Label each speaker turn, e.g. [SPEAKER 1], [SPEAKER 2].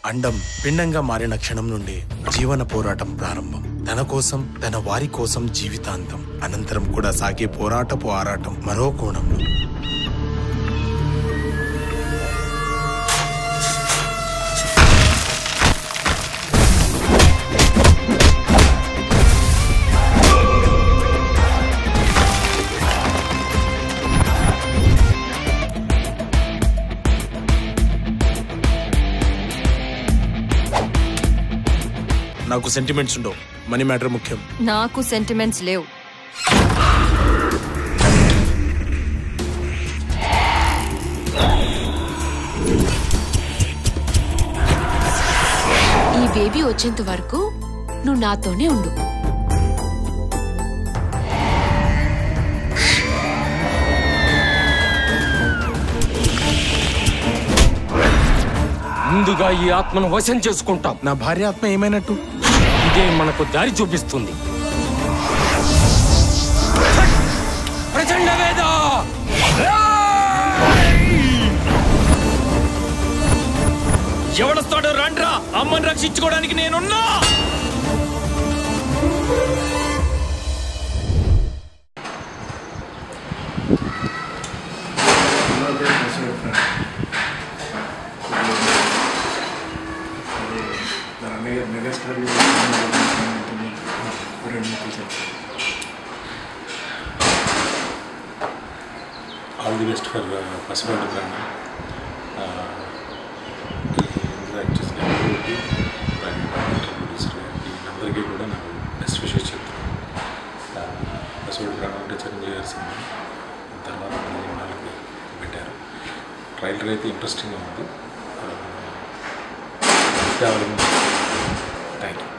[SPEAKER 1] అండం పిండంగా మారిన క్షణం నుండి జీవన పోరాటం ప్రారంభం తన కోసం తన వారి కోసం జీవితాంతం అనంతరం కూడా సాగే పోరాటపు ఆరాటం మరో కోణంలో నాకు సెంటిమెంట్స్ ఉండవు మనీ మ్యాటర్ ముఖ్యం
[SPEAKER 2] నాకు సెంటిమెంట్స్ లేవు
[SPEAKER 3] ఈ బేబీ వచ్చేంత వరకు నువ్వు నాతోనే ఉండు
[SPEAKER 4] ముందుగా ఈ ఆత్మను వశం చేసుకుంటాం
[SPEAKER 1] నా భార్య ఆత్మ ఏమైనట్టు
[SPEAKER 4] ఇదే మనకు దారి చూపిస్తుంది ప్రచండ వేద ఎవడొస్తాడో రండ్రా అమ్మని రక్షించుకోవడానికి నేనున్నా
[SPEAKER 5] ఆల్ ది బెస్ట్ ఫర్ పసివాడి బ్రాండ్ ఇందులో యాక్ట్ చేసిన ఎవరికి, డైరెక్టర్, ప్రొడ్యూసర్ వీళ్ళందరికీ కూడా నాకు బెస్ట్ విషెస్ చెప్తున్నాను పసివాడి బ్రాండ్ అంటే చిరంజీవి గారి సినిమా తర్వాత మళ్ళీ నాలుగు పెట్టారు ట్రైలర్ అయితే ఇంట్రెస్టింగ్గా ఉంది థ్యాంక్ యూ